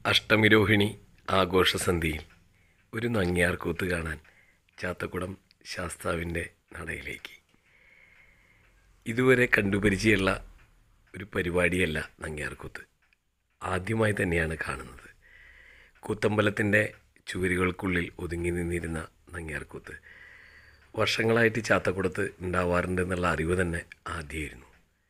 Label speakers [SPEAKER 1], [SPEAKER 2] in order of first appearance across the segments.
[SPEAKER 1] അഷ്ടമിരോഹിണി ആഘോഷസന്ധിയിൽ ഒരു നങ്ങ്യാർ കൂത്ത് കാണാൻ ചാത്തക്കുടം ശാസ്താവിൻ്റെ നടയിലേക്ക് ഇതുവരെ കണ്ടുപരിചയമുള്ള ഒരു പരിപാടിയല്ല നങ്ങ്യാർകൂത്ത് ആദ്യമായി തന്നെയാണ് കാണുന്നത് കൂത്തമ്പലത്തിൻ്റെ ചുവരുകൾക്കുള്ളിൽ ഒതുങ്ങി നിന്നിരുന്ന നങ്ങ്യാർകൂത്ത് വർഷങ്ങളായിട്ട് ചാത്തക്കുടത്ത് ഉണ്ടാവാറുണ്ടെന്നുള്ള അറിവ് തന്നെ ആദ്യമായിരുന്നു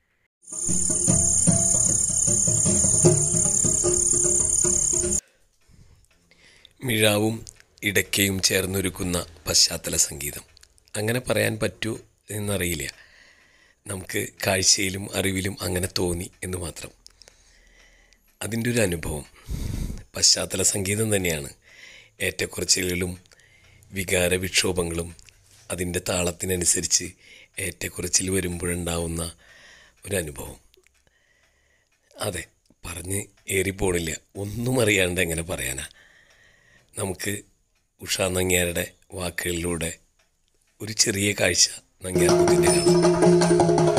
[SPEAKER 1] മിഴാവും ഇടയ്ക്കയും ചേർന്നൊരുക്കുന്ന പശ്ചാത്തല സംഗീതം അങ്ങനെ പറയാൻ പറ്റൂ എന്നറിയില്ല നമുക്ക് കാഴ്ചയിലും അറിവിലും അങ്ങനെ തോന്നി എന്ന് മാത്രം അതിൻ്റെ ഒരു അനുഭവം പശ്ചാത്തല സംഗീതം തന്നെയാണ് ഏറ്റക്കുറച്ചിലുകളും വികാര വിക്ഷോഭങ്ങളും അതിൻ്റെ താളത്തിനനുസരിച്ച് ഏറ്റക്കുറച്ചിൽ വരുമ്പോഴുണ്ടാവുന്ന ഒരു അനുഭവം അതെ പറഞ്ഞ് ഏറിപ്പോണില്ല ഒന്നും അറിയാണ്ട് എങ്ങനെ പറയാനാ നമുക്ക് ഉഷാ നങ്ങ്യാരുടെ വാക്കുകളിലൂടെ ഒരു ചെറിയ കാഴ്ച നങ്ങ്യാർകൂത്തിൻ്റെ കാണാം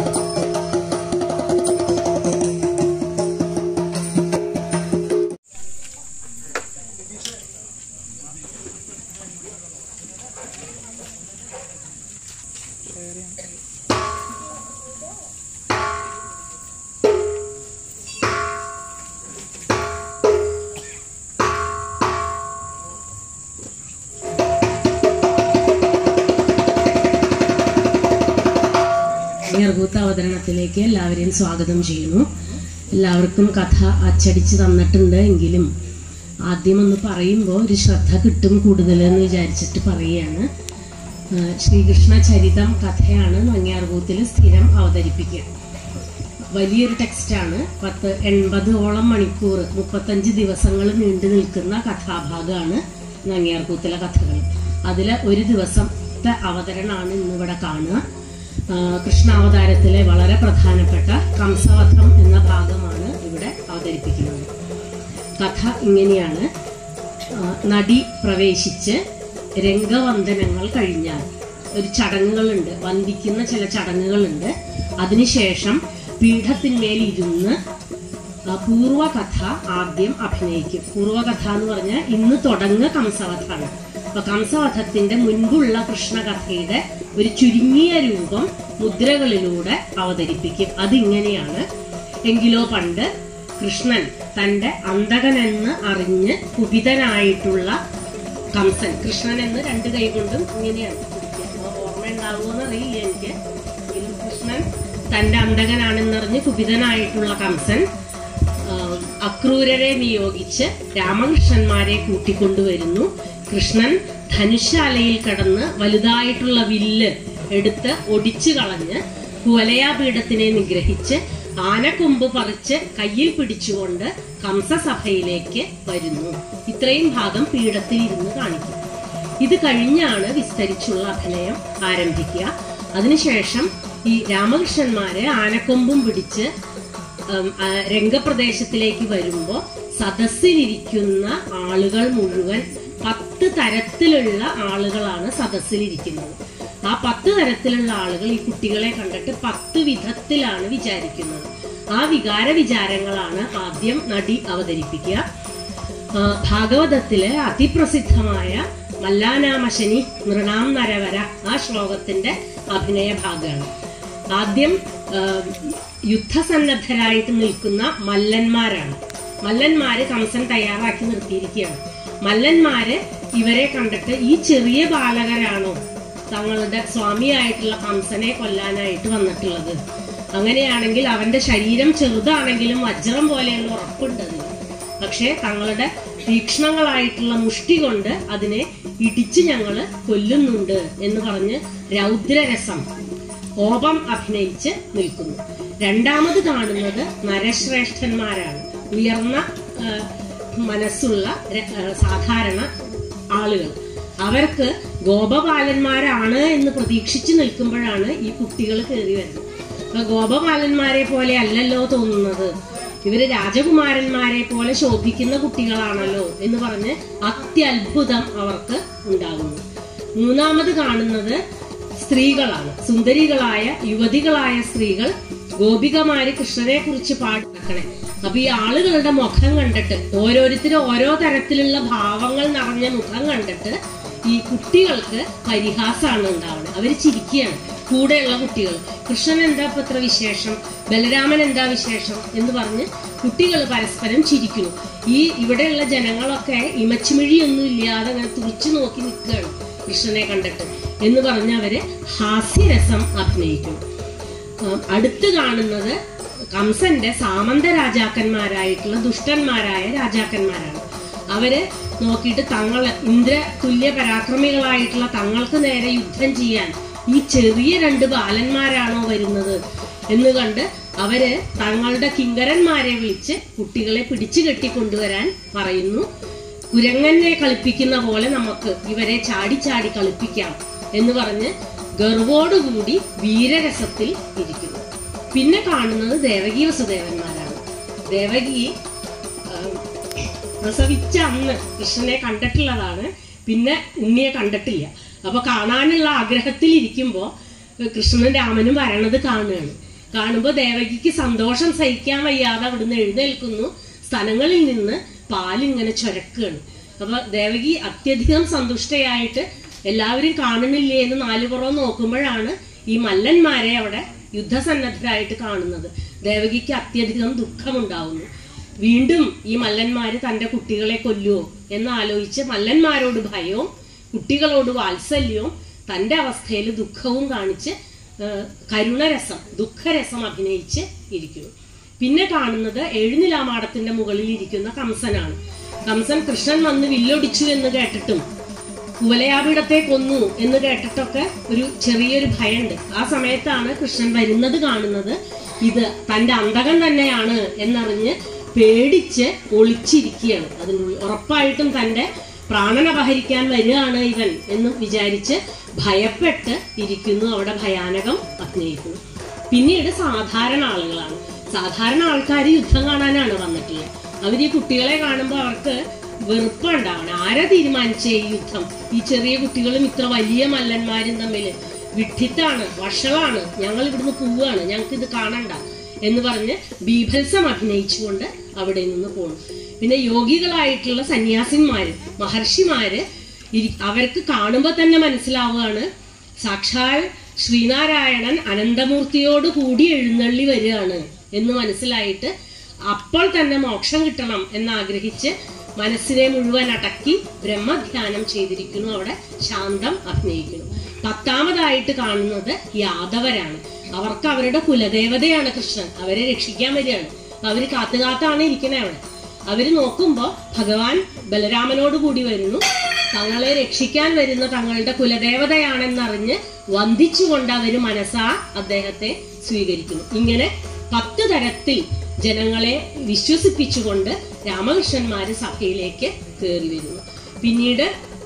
[SPEAKER 2] നേർകൂത്ത അവതരണത്തിലേക്ക് എല്ലാവരെയും സ്വാഗതം ചെയ്യുന്നു എല്ലാവർക്കും കഥ അച്ചടിച്ച് തന്നിട്ടുണ്ട് എങ്കിലും ആദ്യം ഒന്ന് പറയുമ്പോൾ ഒരു ശ്രദ്ധ കിട്ടും കൂടുതൽ എന്ന് വിചാരിച്ചിട്ട് പറയുകയാണ് ആ, ശ്രീകൃഷ്ണ ചരിതം കഥയാണ് നങ്ങ്യാർകൂത്തിൽ സ്ഥിരം അവതരിപ്പിക്കുക വലിയൊരു ടെക്സ്റ്റാണ് പത്ത് എൺപതോളം മണിക്കൂർ മുപ്പത്തഞ്ച് ദിവസങ്ങൾ നീണ്ടു നിൽക്കുന്ന കഥാഭാഗമാണ് നങ്ങ്യാർകൂത്തിലെ കഥകൾ അതിൽ ഒരു ദിവസത്തെ അവതരണമാണ് ഇന്നിവിടെ കാണുക ആ, കൃഷ്ണാവതാരത്തിലെ വളരെ പ്രധാനപ്പെട്ട കംസവധം എന്ന ഭാഗമാണ് ഇവിടെ അവതരിപ്പിക്കുന്നത് കഥ ഇങ്ങനെയാണ് ആ, നടി പ്രവേശിച്ച് രംഗവന്ദനങ്ങൾ കഴിഞ്ഞാൽ ഒരു ചടങ്ങുകളുണ്ട് വന്ദിക്കുന്ന ചില ചടങ്ങുകളുണ്ട് അതിനുശേഷം പീഠത്തിന്മേൽ ഇരുന്ന് ആ, പൂർവകഥ ആദ്യം അഭിനയിക്കും പൂർവകഥ എന്ന് പറഞ്ഞാൽ ഇന്ന് തുടങ്ങുക കംസവധാണ് അപ്പൊ കംസവധത്തിന്റെ മുൻപുള്ള കൃഷ്ണകഥയുടെ ഒരു ചുരുങ്ങിയ രൂപം മുദ്രകളിലൂടെ അവതരിപ്പിക്കും അതിങ്ങനെയാണ് എങ്കിലോ പണ്ട് കൃഷ്ണൻ തന്റെ അന്തകനെന്ന് അറിഞ്ഞ് കുപിതനായിട്ടുള്ള കംസൻ കൃഷ്ണൻ എന്ന് രണ്ട് കൈ കൊണ്ടും ഇങ്ങനെയാണ് പിടിക്കുക. അപ്പൊ ഓർമ്മ ഉണ്ടാവുമെന്ന് അറിയില്ല എനിക്ക് എങ്കിലും കൃഷ്ണൻ തന്റെ അന്തകനാണെന്നറിഞ്ഞ് കുപിതനായിട്ടുള്ള കംസൻ ആ, അക്രൂരരെ നിയോഗിച്ച് രാമകൃഷ്ണന്മാരെ കൂട്ടിക്കൊണ്ടുവരുന്നു കൃഷ്ണൻ ധനുശാലയിൽ കടന്ന് വലുതായിട്ടുള്ള വില്ല് എടുത്ത് ഒടിച്ചു കളഞ്ഞ് കുവലയാപീഠത്തിനെ നിഗ്രഹിച്ച് ആനക്കൊമ്പ് പറിച്ച് കയ്യിൽ പിടിച്ചുകൊണ്ട് കംസസഭയിലേക്ക് വരുന്നു ഇത്രയും ഭാഗം പീഠത്തിൽ ഇരുന്ന് കാണിക്കും ഇത് കഴിഞ്ഞാണ് വിസ്തരിച്ചുള്ള അഭിനയം ആരംഭിക്കുക അതിനുശേഷം ഈ രാമകൃഷ്ണന്മാര് ആനക്കൊമ്പും പിടിച്ച് ഉം, ആ, രംഗപ്രദേശത്തിലേക്ക് വരുമ്പോൾ സദസ്സിലിരിക്കുന്ന ആളുകൾ മുഴുവൻ പത്ത് തരത്തിലുള്ള ആളുകളാണ് സദസ്സിലിരിക്കുന്നത് ആ പത്ത് തരത്തിലുള്ള ആളുകൾ ഈ കുട്ടികളെ കണ്ടിട്ട് പത്ത് വിധത്തിലാണ് വിചാരിക്കുന്നത് ആ വികാര വിചാരങ്ങളാണ് ആദ്യം നടി അവതരിപ്പിക്കുക ആ, ഭാഗവതത്തിലെ അതിപ്രസിദ്ധമായ മല്ലാനാമശനി നൃണാം നരവര ആ ശ്ലോകത്തിന്റെ അഭിനയ ഭാഗമാണ് ആദ്യം ആ, യുദ്ധസന്നദ്ധരായിട്ട് നിൽക്കുന്ന മല്ലന്മാരാണ് മല്ലന്മാര് കംസൻ തയ്യാറാക്കി നിർത്തിയിരിക്കുകയാണ് മല്ലന്മാര് ഇവരെ കണ്ടിട്ട് ഈ ചെറിയ ബാലകരാണോ തങ്ങളുടെ സ്വാമിയായിട്ടുള്ള കംസനെ കൊല്ലാനായിട്ട് വന്നിട്ടുള്ളത് അങ്ങനെയാണെങ്കിൽ അവന്റെ ശരീരം ചെറുതാണെങ്കിലും വജ്രം പോലെയുള്ള ഉറപ്പുണ്ട് അതിന് പക്ഷേ തങ്ങളുടെ തീക്ഷ്ണങ്ങളായിട്ടുള്ള മുഷ്ടി കൊണ്ട് അതിനെ ഇടിച്ച് ഞങ്ങള് കൊല്ലുന്നുണ്ട് എന്ന് പറഞ്ഞ് രൗദ്രരസം കോപം അഭിനയിച്ച് നിൽക്കുന്നു രണ്ടാമത് കാണുന്നത് നരശ്രേഷ്ഠന്മാരാണ് ഉയർന്ന ആ, മനസ്സുള്ള ര- ആ, സാധാരണ ആളുകൾ അവർക്ക് ഗോപപാലന്മാരാണ് എന്ന് പ്രതീക്ഷിച്ചു നിൽക്കുമ്പോഴാണ് ഈ കുട്ടികൾ കയറി വരുന്നത് അപ്പൊ ഗോപപാലന്മാരെ പോലെ അല്ലല്ലോ തോന്നുന്നത് ഇവര് രാജകുമാരന്മാരെ പോലെ ശോഭിക്കുന്ന കുട്ടികളാണല്ലോ എന്ന് പറഞ്ഞ് അത്യത്ഭുതം അവർക്ക് ഉണ്ടാകുന്നു മൂന്നാമത് കാണുന്നത് സ്ത്രീകളാണ് സുന്ദരികളായ യുവതികളായ സ്ത്രീകൾ ഗോപികമാര് കൃഷ്ണനെ കുറിച്ച് പാടക്കണേ അപ്പൊ ഈ ആളുകളുടെ മുഖം കണ്ടിട്ട് ഓരോരുത്തരും ഓരോ തരത്തിലുള്ള ഭാവങ്ങൾ നിറഞ്ഞ മുഖം കണ്ടിട്ട് ഈ കുട്ടികൾക്ക് പരിഹാസമാണ് ഉണ്ടാവുന്നത് അവര് ചിരിക്കുകയാണ് കൂടെയുള്ള കുട്ടികൾ കൃഷ്ണൻ എന്താ ഇപ്പൊ ഇത്ര വിശേഷം ബലരാമൻ എന്താ വിശേഷം എന്ന് പറഞ്ഞ് കുട്ടികൾ പരസ്പരം ചിരിക്കുന്നു ഈ ഇവിടെയുള്ള ജനങ്ങളൊക്കെ ഇമച്ചുമിഴിയൊന്നും ഇല്ലാതെ അങ്ങനെ തുറിച്ചു നോക്കി നിൽക്കുകയാണ് കൃഷ്ണനെ കണ്ടിട്ട് എന്ന് പറഞ്ഞ് അവര് ഹാസ്യരസം അഭിനയിക്കുന്നു ആ, അടുത്ത് കാണുന്നത് കംസന്റെ സാമന്ത രാജാക്കന്മാരായിട്ടുള്ള ദുഷ്ടന്മാരായ രാജാക്കന്മാരാണ് അവര് നോക്കിയിട്ട് തങ്ങൾ ഇന്ദ്ര തുല്യ പരാക്രമികളായിട്ടുള്ള തങ്ങൾക്ക് നേരെ യുദ്ധം ചെയ്യാൻ ഈ ചെറിയ രണ്ട് ബാലന്മാരാണോ വരുന്നത് എന്ന് കണ്ട് അവര് തങ്ങളുടെ കിങ്കരന്മാരെ വിളിച്ച് കുട്ടികളെ പിടിച്ചു കെട്ടിക്കൊണ്ടുവരാൻ പറയുന്നു കുരങ്ങനെ കളിപ്പിക്കുന്ന പോലെ നമുക്ക് ഇവരെ ചാടി ചാടി കളിപ്പിക്കാം എന്ന് പറഞ്ഞ് ഗർവോടുകൂടി വീരരസത്തിൽ ഇരിക്കുന്നു പിന്നെ കാണുന്നത് ദേവകി വസുദേവന്മാരാണ് ദേവകി ആ, പ്രസവിച്ച അന്ന് കൃഷ്ണനെ കണ്ടിട്ടുള്ളതാണ് പിന്നെ ഉണ്ണിയെ കണ്ടിട്ടില്ല അപ്പൊ കാണാനുള്ള ആഗ്രഹത്തിൽ ഇരിക്കുമ്പോ കൃഷ്ണനും രാമനും വരണത് കാണുകയാണ് കാണുമ്പോ ദേവകിക്ക് സന്തോഷം സഹിക്കാൻ വയ്യാതെ അവിടുന്ന് എഴുന്നേൽക്കുന്നു സ്ഥലങ്ങളിൽ നിന്ന് പാലിങ്ങനെ ചുരക്കുകയാണ് അപ്പൊ ദേവകി അത്യധികം സന്തുഷ്ടയായിട്ട് എല്ലാവരും കാണുന്നില്ലേ എന്ന് നാലുപുറം നോക്കുമ്പോഴാണ് ഈ മല്ലന്മാരെ അവിടെ യുദ്ധസന്നദ്ധരായിട്ട് കാണുന്നത് ദേവകിക്ക് അത്യധികം ദുഃഖമുണ്ടാവുന്നു വീണ്ടും ഈ മല്ലന്മാര് തന്റെ കുട്ടികളെ കൊല്ലുവോ എന്ന് ആലോചിച്ച് മല്ലന്മാരോട് ഭയവും കുട്ടികളോട് വാത്സല്യവും തന്റെ അവസ്ഥയിൽ ദുഃഖവും കാണിച്ച് ആ, കരുണരസം ദുഃഖരസം അഭിനയിച്ച് ഇരിക്കുന്നു പിന്നെ കാണുന്നത് എഴുന്നിലാമാടത്തിന്റെ മുകളിൽ ഇരിക്കുന്ന കംസനാണ് കംസൻ കൃഷ്ണൻ വന്ന് വില്ലൊടിച്ചു എന്ന് കേട്ടിട്ടും കുവലയാപീഠത്തെ കൊന്നു എന്ന് കേട്ടിട്ടൊക്കെ ഒരു ചെറിയൊരു ഭയമുണ്ട് ആ സമയത്താണ് കൃഷ്ണൻ വരുന്നത് കാണുന്നത് ഇത് തന്റെ അന്തകൻ തന്നെയാണ് എന്നറിഞ്ഞ് പേടിച്ച് ഒളിച്ചിരിക്കുകയാണ് അതിനുള്ളിൽ ഉറപ്പായിട്ടും തന്റെ പ്രാണനപഹരിക്കാൻ വരികയാണ് ഇവൻ എന്ന് വിചാരിച്ച് ഭയപ്പെട്ട് ഇരിക്കുന്നു അവിടെ ഭയാനകം അഭിനയിക്കുന്നു പിന്നീട് സാധാരണ ആളുകളാണ് സാധാരണ ആൾക്കാർ യുദ്ധം കാണാനാണ് വന്നിട്ടുള്ളത് അവർ ഈ കുട്ടികളെ കാണുമ്പോൾ അവർക്ക് വെറുപ്പുണ്ടാവണം ആരാ തീരുമാനിച്ചേ ഈ യുദ്ധം ഈ ചെറിയ കുട്ടികളും ഇത്ര വലിയ മല്ലന്മാരും തമ്മിൽ വിഡ്ഢിത്താണ് വഷളാണ് ഞങ്ങൾ ഇവിടുന്ന് പോവുകയാണ് ഞങ്ങൾക്ക് ഇത് കാണണ്ട എന്ന് പറഞ്ഞ് ബീഭത്സം അഭിനയിച്ചുകൊണ്ട് അവിടെ നിന്ന് പോണു പിന്നെ യോഗികളായിട്ടുള്ള സന്യാസിന്മാര് മഹർഷിമാര് ഇരി- അവർക്ക് കാണുമ്പോൾ തന്നെ മനസ്സിലാവുകയാണ് സാക്ഷാൽ ശ്രീനാരായണൻ അനന്തമൂർത്തിയോട് കൂടി എഴുന്നള്ളി വരികയാണ് എന്ന് മനസ്സിലായിട്ട് അപ്പോൾ തന്നെ മോക്ഷം കിട്ടണം എന്നാഗ്രഹിച്ച് മനസ്സിനെ മുഴുവൻ അടക്കി ബ്രഹ്മധ്യാനം ചെയ്തിരിക്കുന്നു അവിടെ ശാന്തം അഭിനയിക്കുന്നു പത്താമതായിട്ട് കാണുന്നത് യാദവരാണ് അവർക്ക് അവരുടെ കുലദേവതയാണ് കൃഷ്ണൻ അവരെ രക്ഷിക്കാൻ വരികയാണ് അവര് കാത്തു കാത്താണ് ഇരിക്കുന്നത് അവിടെ അവര് നോക്കുമ്പോ ഭഗവാൻ ബലരാമനോട് കൂടി വരുന്നു തങ്ങളെ രക്ഷിക്കാൻ വരുന്ന തങ്ങളുടെ കുലദേവതയാണെന്നറിഞ്ഞ് വന്ദിച്ചുകൊണ്ട് അവര് മനസ്സാ അദ്ദേഹത്തെ സ്വീകരിക്കുന്നു ഇങ്ങനെ പത്ത് തരത്തിൽ ജനങ്ങളെ വിശ്വസിപ്പിച്ചുകൊണ്ട് രാമകൃഷ്ണന്മാര് സഭയിലേക്ക് കയറി വരുന്നു പിന്നീട്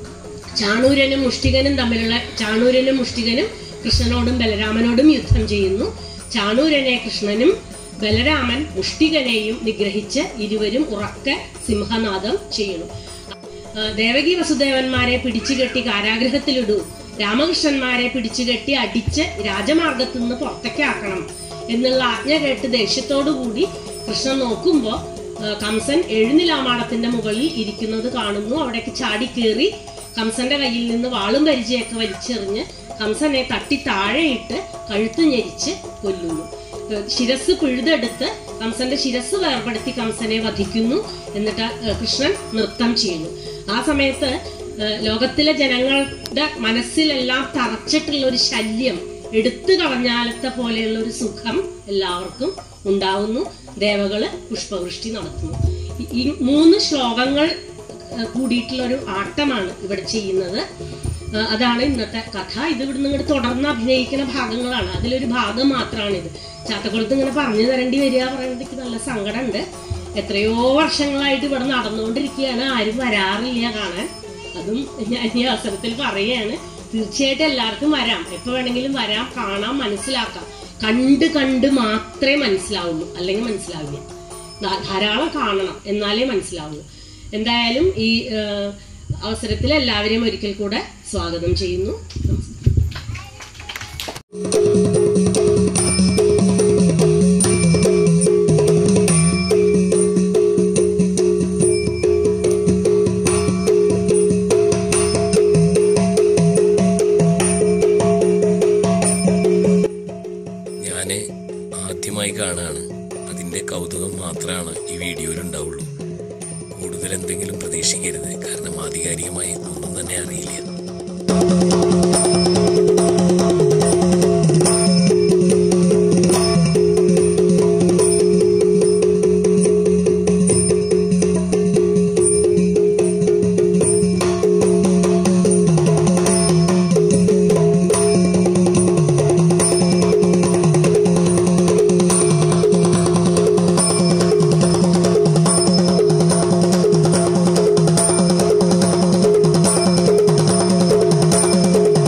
[SPEAKER 2] ചാണൂരനും മുഷ്ടികനും തമ്മിലുള്ള ചാണൂരനും മുഷ്ടികനും കൃഷ്ണനോടും ബലരാമനോടും യുദ്ധം ചെയ്യുന്നു ചാണൂരനെ കൃഷ്ണനും ബലരാമൻ മുഷ്ടികനെയും നിഗ്രഹിച്ച് ഇരുവരും ഉറക്കെ സിംഹനാദം ചെയ്യുന്നു ആ, ദേവകി വസുദേവന്മാരെ പിടിച്ചുകെട്ടി കാരാഗ്രഹത്തിലിടൂ രാമകൃഷ്ണന്മാരെ പിടിച്ചുകെട്ടി അടിച്ച് രാജമാർഗത്തു നിന്ന് പുറത്തേക്കാക്കണം എന്നുള്ള ആജ്ഞ കേട്ട് ദേഷ്യത്തോടു കൂടി കൃഷ്ണൻ നോക്കുമ്പോ ആ, കംസൻ എഴുന്നിലാമാടത്തിന്റെ മുകളിൽ ഇരിക്കുന്നത് കാണുന്നു അവിടേക്ക് ചാടിക്കേറി കംസന്റെ കയ്യിൽ നിന്ന് വാളും പരിചയൊക്കെ വലിച്ചെറിഞ്ഞ് കംസനെ തട്ടി താഴെയിട്ട് കഴുത്ത് ഞെരിച്ച് കൊല്ലുന്നു ഏഹ് ശിരസ് പിഴുതെടുത്ത് കംസന്റെ ശിരസ് വേർപെടുത്തി കംസനെ വധിക്കുന്നു എന്നിട്ട് ഏഹ് കൃഷ്ണൻ നൃത്തം ചെയ്യുന്നു ആ സമയത്ത് ഏഹ് ലോകത്തിലെ ജനങ്ങളുടെ മനസ്സിലെല്ലാം തറച്ചിട്ടുള്ള ഒരു ശല്യം എടുത്തു കളഞ്ഞാലത്തെ പോലെയുള്ള ഒരു സുഖം എല്ലാവർക്കും ഉണ്ടാവുന്നു ദേവകള് പുഷ്പവൃഷ്ടി നടത്തുന്നു ഈ- ഈ മൂന്ന് ശ്ലോകങ്ങൾ ഏഹ് കൂടിയിട്ടുള്ള ഒരു ആട്ടമാണ് ഇവിടെ ചെയ്യുന്നത് ഏഹ് അതാണ് ഇന്നത്തെ കഥ ഇത് ഇവിടുന്ന് ഇങ്ങോട്ട് തുടർന്ന് അഭിനയിക്കുന്ന ഭാഗങ്ങളാണ് അതിലൊരു ഭാഗം മാത്രമാണ് ഇത് ചാത്തക്കുളത്ത് ഇങ്ങനെ പറഞ്ഞു തരേണ്ടി വരിക പറയുന്നത് എനിക്ക് നല്ല സങ്കടമുണ്ട് എത്രയോ വർഷങ്ങളായിട്ട് ഇവിടെ നടന്നുകൊണ്ടിരിക്കുകയാണ് ആരും വരാറില്ല കാണാൻ അതും ഞാൻ ഈ അവസരത്തിൽ പറയുകയാണ് തീർച്ചയായിട്ടും എല്ലാവർക്കും വരാം എപ്പോ വേണമെങ്കിലും വരാം കാണാം മനസ്സിലാക്കാം കണ്ട് കണ്ട് മാത്രമേ മനസ്സിലാവുള്ളൂ അല്ലെങ്കിൽ മനസ്സിലാവില്ല ധാ- ധാരാളം കാണണം എന്നാലേ മനസ്സിലാവുള്ളൂ എന്തായാലും ഈ ഏഹ്, അവസരത്തിൽ എല്ലാവരെയും ഒരിക്കൽ കൂടെ സ്വാഗതം ചെയ്യുന്നു നമസ്കാരം
[SPEAKER 1] കൂടുതലെന്തെങ്കിലും പ്രതീക്ഷിക്കരുത് കാരണം ആധികാരികമായി ഒന്നും തന്നെ അറിയില്ല
[SPEAKER 3] ആ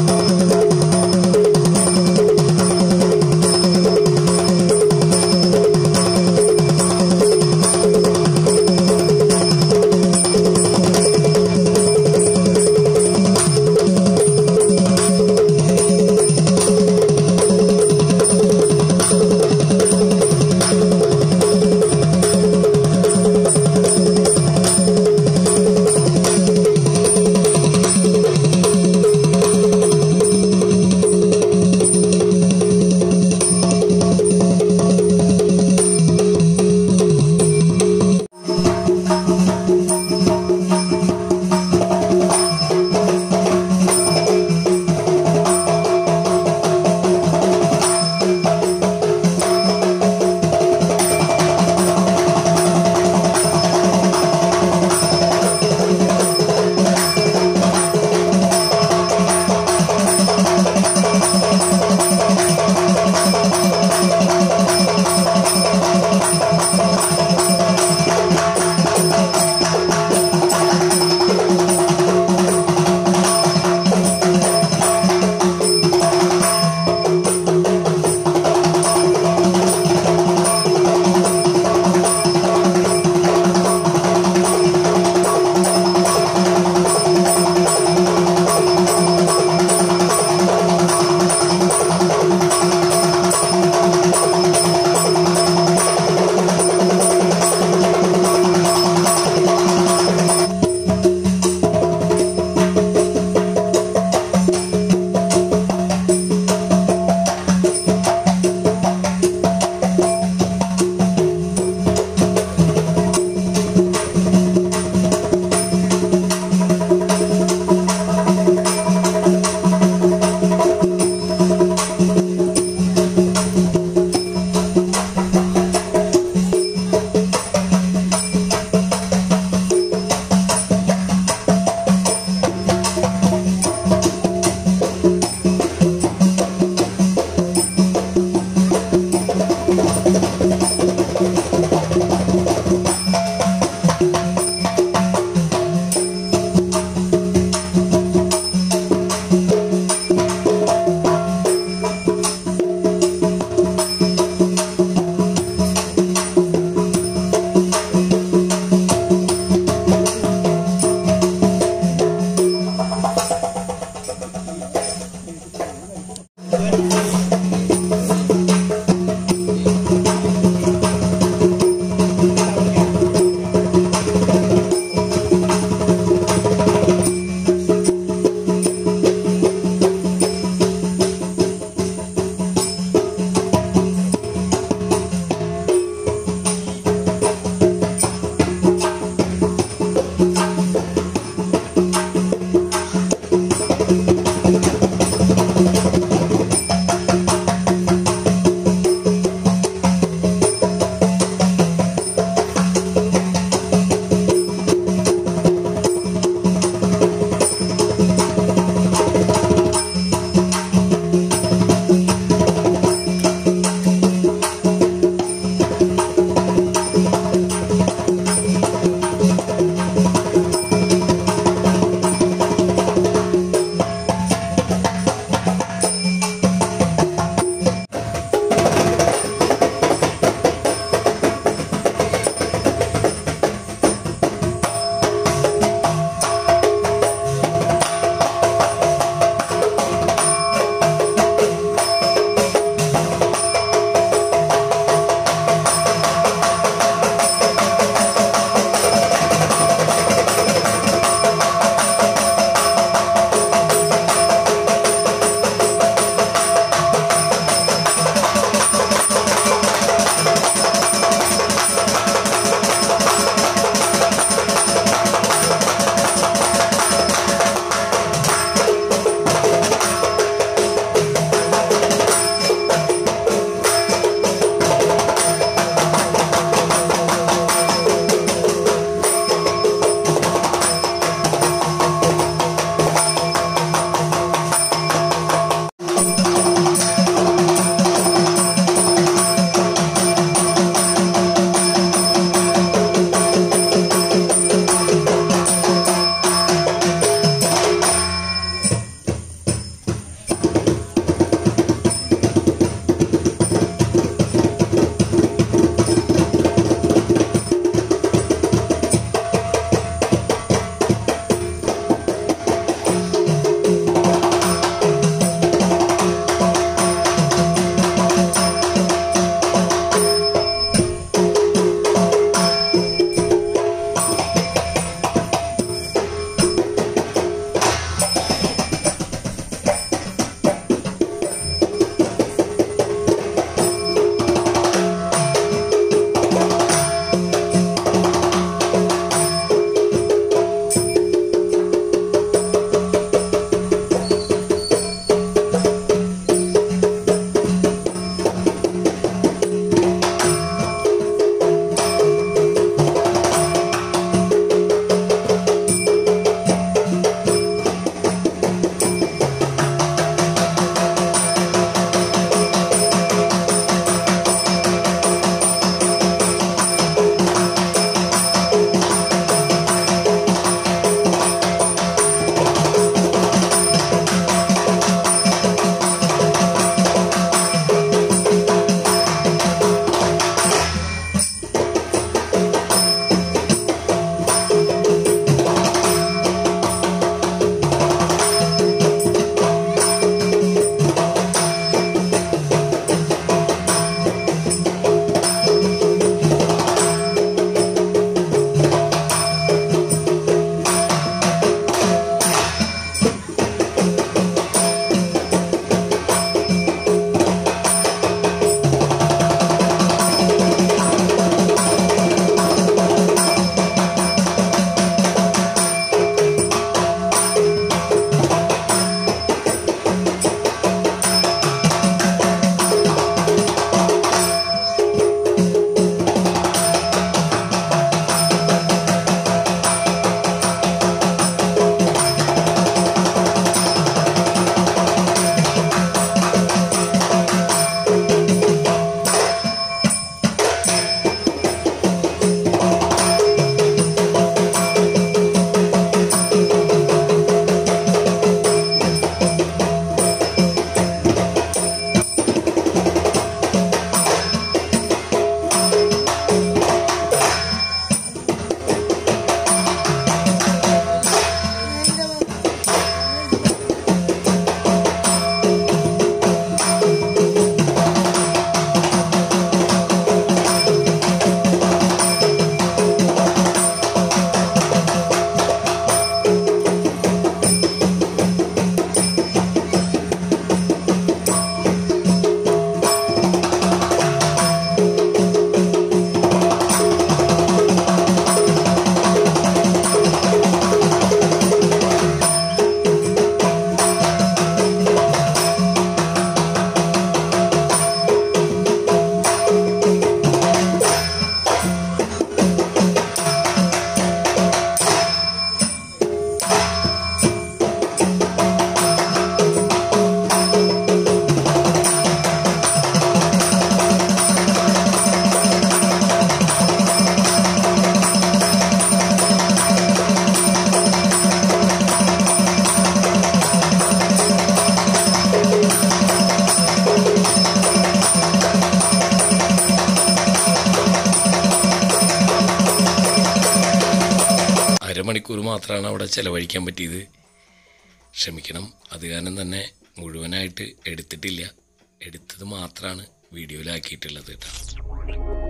[SPEAKER 1] മണിക്കൂർ മാത്രമാണ് അവിടെ ചിലവഴിക്കാൻ പറ്റിയത് ക്ഷമിക്കണം അത് കാരണം തന്നെ മുഴുവനായിട്ട് എടുത്തിട്ടില്ല എടുത്തത് മാത്രമാണ് വീഡിയോയിലാക്കിയിട്ടുള്ളത് കേട്ടോ